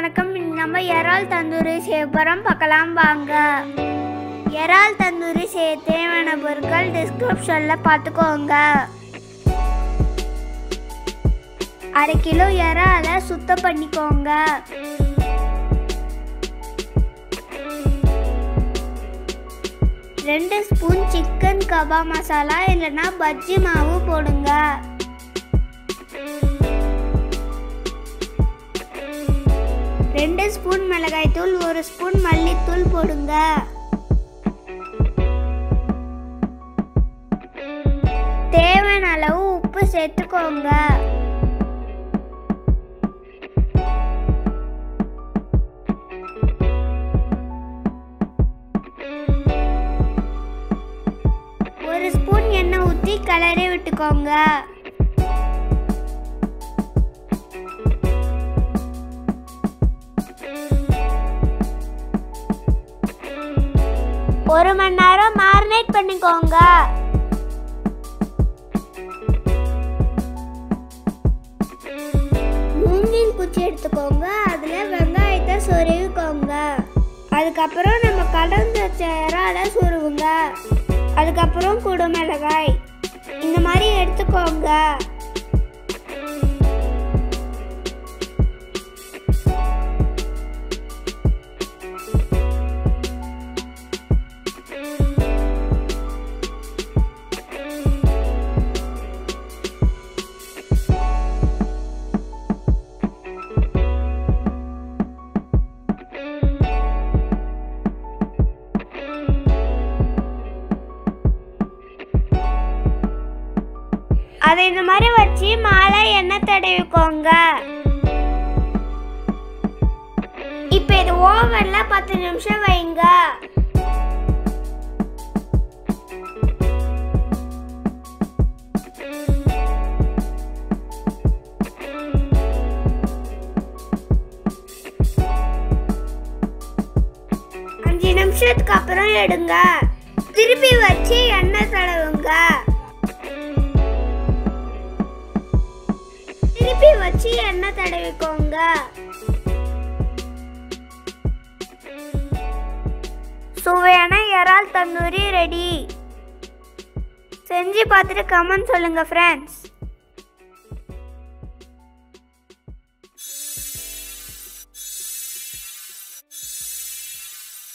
வணக்கம் இன்னைக்கு நம்ம இறால் தந்தூரி செய்ய போகிறோம் பார்க்கலாம் வாங்க இறால் தந்தூரி செய்ய தேவையான பொருட்கள் டிஸ்கிரிப்ஷனில் பார்த்துக்கோங்க அரை கிலோ இறாலை சுத்தம் பண்ணிக்கோங்க ரெண்டு ஸ்பூன் சிக்கன் கபாப் மசாலா இல்லைன்னா பஜ்ஜி மாவு போடுங்க ரெண்டு ஸ்பூன் மிளகாய்த்தூள் ஒரு ஸ்பூன் மல்லித்தூள் போடுங்க தேவையான அளவு உப்பு சேர்த்துக்கோங்க ஒரு ஸ்பூன் எண்ணெய் ஊற்றி கலரி விட்டுக்கோங்க ஒரு மணி நேரம் மேரினேட் பண்ணிக்கோங்க மூங்கில் குச்சி எடுத்துக்கோங்க அதில் வெங்காயத்தை சொருவிக்கோங்க அதுக்கப்புறம் நம்ம கலந்து வச்ச இறால சொருவுங்க அதுக்கப்புறம் குடுமிளகாய் இந்த மாதிரி எடுத்துக்கோங்க அதை இந்த மாதிரி வச்சு மாலை எண்ணெய் தடவிக்கோங்க இப்போ இது ஓவன்ல பத்து நிமிஷம் வைங்க அஞ்சு நிமிஷத்துக்கு அப்புறம் எடுங்க திருப்பி வச்சு எண்ணெய் தடவுங்க திருப்பி வச்சு எண்ணெய் தடவிக்கோங்க சுவையான இறால் தந்தூரி ரெடி செஞ்சு பார்த்துட்டு கமெண்ட் சொல்லுங்க ஃப்ரெண்ட்ஸ்